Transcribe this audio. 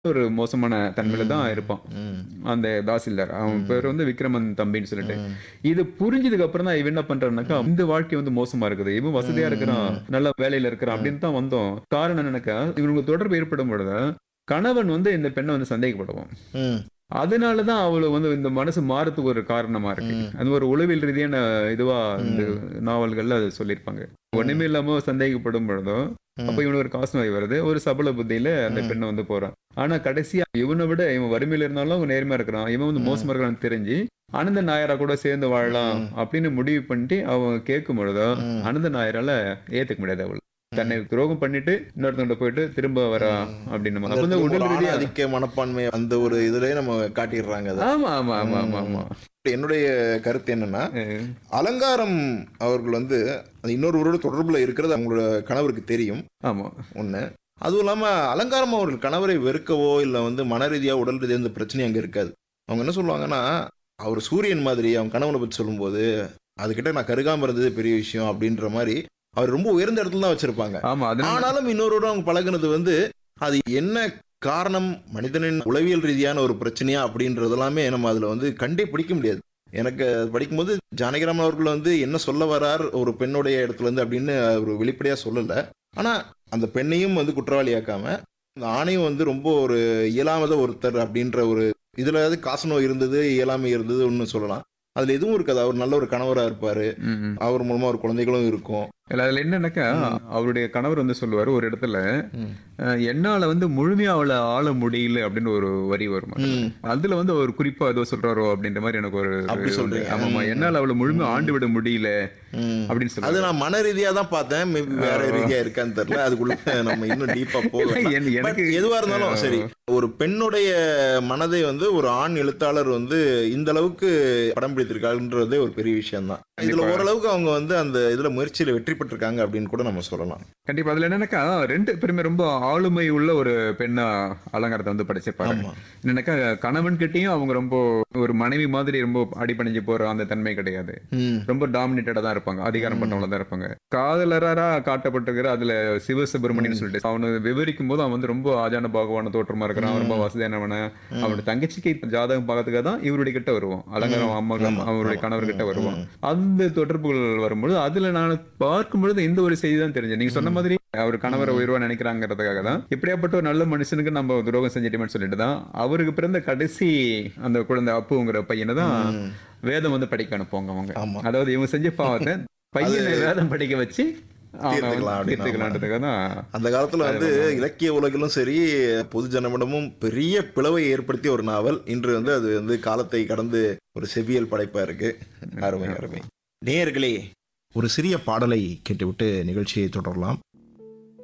ஒரு மோசமான தன்மையில தான் இருப்பான் ம். அந்த தாசில்தார் அவன் பேர் வந்து விக்ரமன் தம்பின்னு சொல்லிட்டு இது புரிஞ்சதுக்கு அப்புறம் தான் இவன் என்ன பண்றான்னாக்கா இந்த வாழ்க்கை வந்து மோசமா இருக்குது இவன் வசதியா இருக்கிறான் நல்ல வேலையில இருக்கிறான் அப்படின்னு தான் வந்தோம் காரணம் என்னன்னாக்கா இவங்களுக்கு தொடர்பு ஏற்படும் பொழுது கணவன் வந்து இந்த பெண்ணை வந்து சந்தேகப்படுவான் ம். அதனாலதான் அவளு வந்து இந்த மனசு மாறத்துக்கு ஒரு காரணமா இருக்கு அது ஒரு உளவியல் ரீதியான இதுவா இந்த நாவல்கள்ல அது சொல்லியிருப்பாங்க ஒண்ணுமே இல்லாம சந்தேகப்படும் பொழுதும் அப்ப இவனுக்கு ஒரு காசு நோய் வருது ஒரு சபல புத்தியில அந்த பெண்ணை வந்து போறான் ஆனா கடைசியா இவனை விட இவன் வறுமையில இருந்தாலும் அவன் நேர்மையா இருக்கிறான் இவன் வந்து மோசமா இருக்கிறான்னு தெரிஞ்சு அனந்த நாயரா கூட சேர்ந்து வாழலாம் அப்படின்னு முடிவு பண்ணிட்டு அவன் கேட்கும் பொழுதோ அனந்த நாயரால ஏத்துக்க முடியாது அவள் தன்னை துரோகம் பண்ணிட்டு இன்னொருத்தவங்க போயிட்டு திரும்ப வரா அப்படின்னு அந்த அப்ப வந்து இடத்துல ஒரு உடல் ஆண் ரீதியா ஆதிக்க மனப்பான்மை அந்த ஒரு இதுலயே நம்ம காட்டிடுறாங்க அதை ஆமா ஆமா ஆமா ஆமா ஆமா என்னுடைய கருத்து என்னன்னா அஹ் அலங்காரம் அவர்கள் வந்து அது இன்னொருவரோட தொடர்புல இருக்கிறது அவங்களோட கணவருக்கு தெரியும் ஆமா ஒண்ணு அதுவும் இல்லாம அலங்காரம் அவர்கள் கணவரை வெறுக்கவோ இல்ல வந்து மன ரீதியா உடல் ரீதியா இந்த பிரச்சனை அங்க இருக்காது அவங்க என்ன சொல்லுவாங்கன்னா அவர் சூரியன் மாதிரி அவங்க கணவனை பத்தி சொல்லும்போது அதுகிட்ட நான் கருகாம இருந்தது பெரிய விஷயம் அப்படின்ற மாதிரி அவர் ரொம்ப உயர்ந்த இடத்துல தான் வச்சிருப்பாங்க ஆமா அதனால ஆனாலும் இன்னொருவரோட அவங்க பழகுனது வந்து அது என்ன காரணம் மனிதனின் உளவியல் ரீதியான ஒரு பிரச்சனையா அப்படின்றது எல்லாமே நம்ம அதுல வந்து கண்டே பிடிக்க முடியாது எனக்கு அது படிக்கும்போது ஜானகிராமன் அவர்கள் வந்து என்ன சொல்ல வரார் ஒரு பெண்ணுடைய இடத்துல இருந்து அப்படின்னு ஒரு வெளிப்படையா சொல்லல ஆனா அந்த பெண்ணையும் வந்து குற்றவாளியாக்காம அந்த ஆணையும் வந்து ரொம்ப ஒரு இயலாமத ஒருத்தர் அப்படின்ற ஒரு இதுல வந்து காசு நோய் இருந்தது இயலாமை இருந்தது ஒன்னு சொல்லலாம் அதுல எதுவும் இருக்காது அவர் நல்ல ஒரு கணவரா இருப்பாரு ம், ம். அவர் மூலமா ஒரு குழந்தைகளும் இருக்கும் இல்ல, அதுல என்னன்னாக்கா அவருடைய கணவர் வந்து சொல்லுவாரு ஒரு இடத்துல ம். அஹ், என்னால வந்து முழுமையா அவளை ஆள முடியல அப்படின்னு ஒரு வரி வரும் ம். அதுல வந்து அவர் குறிப்பா ஏதோ சொல்றாரோ அப்படின்ற மாதிரி எனக்கு ஒரு அப்படி சொல்றீங்க. ஆமாமா என்னால அவளை முழுமையா ஆண்டு விட முடியல ம். அப்படின்னு அது சொல்லுவாரு நான் மன ரீதியா தான் பார்த்தேன் மேபி வேற ரீதியா இருக்கான்னு தெரியல அதுக்குள்ள நம்ம இன்னும் டீப்பா போகல என்- எனக்கு But எதுவா இருந்தாலும் சரி ஒரு பெண்ணுடைய மனதை வந்து ஒரு ஆண் எழுத்தாளர் வந்து இந்த அளவுக்கு படம் பிடித்திருக்காருன்றதே ஒரு பெரிய விஷயம் தான் இதுல கண்டிப்பா. ஓரளவுக்கு அவங்க வந்து அந்த இதுல முயற்சியில வெற்றி பெற்றிருக்காங்க அப்படின்னு கூட நம்ம சொல்லலாம் கண்டிப்பா அதுல என்னன்னாக்கா ரெண்டு பேருமே ரொம்ப ஆளுமை உள்ள ஒரு பெண்ணா அலங்காரத்தை வந்து படைச்சிருப்பாங்க ஆமா என்னன்னாக்கா கணவன் கிட்டயும் அவங்க ரொம்ப ஒரு மனைவி மாதிரி ரொம்ப அடிபணிஞ்சு போற அந்த தன்மை கிடையாது ம். ரொம்ப டாமினேட்டடா தான் இருப்பாங்க அதிகாரம் பண்ணவங்கள தான் இருப்பாங்க காதலரா காட்டப்பட்டிருக்கிற அதுல சிவசுப்பிரமணியன் சொல்லிட்டு அவனு விவரிக்கும் போது அவன் வந்து ரொம்ப ஆஜான பாகவான தோற்றமா இருக்கிறான் ரொம்ப வசதியானவன அவனோட தங்கச்சிக்கு ஜாதகம் பார்க்கறதுக்காக தான் இவருடைய கிட்ட வருவான் அலங்காரம் அம்மா அவருடைய கணவர் கிட்ட வருவான் அந்த தொடர்புகள் வரும்பொழுது அதுல நான் பார்க்கும் பொழுது இந்த ஒரு செய்தி தான் தெரிஞ்சது நீங்க சொன்ன மாதிரி அவர் கணவரை உயர்வா நினைக்கிறாங்கிறதுக்காக தான் இப்படியாப்பட்ட ஒரு நல்ல மனுஷனுக்கு நம்ம துரோகம் செஞ்சிட்டோம்னு சொல்லிட்டு தான் அவருக்கு பிறந்த கடைசி அந்த குழந்தை அப்புங்கிற பையனை தான் வேதம் வந்து படிக்க அனுப்புவாங்க அவங்க ஆமா. அதாவது இவங்க செஞ்ச பாவத்தை பையனை வேதம் படிக்க வச்சு அவங்க வந்து தீர்த்துக்கலாம் அப்படின்னு தீர்த்துக்கலான்றதுக்காக தான் அந்த காலத்துல வந்து இலக்கிய உலகிலும் சரி பொது ஜனமிடமும் பெரிய பிளவை ஏற்படுத்திய ஒரு நாவல் இன்று வந்து அது வந்து காலத்தை கடந்து ஒரு செவியல் படைப்பா இருக்கு அருமை அருமை நேயர்களே ஒரு சிறிய பாடலை கேட்டுவிட்டு நிகழ்ச்சியை தொடரலாம்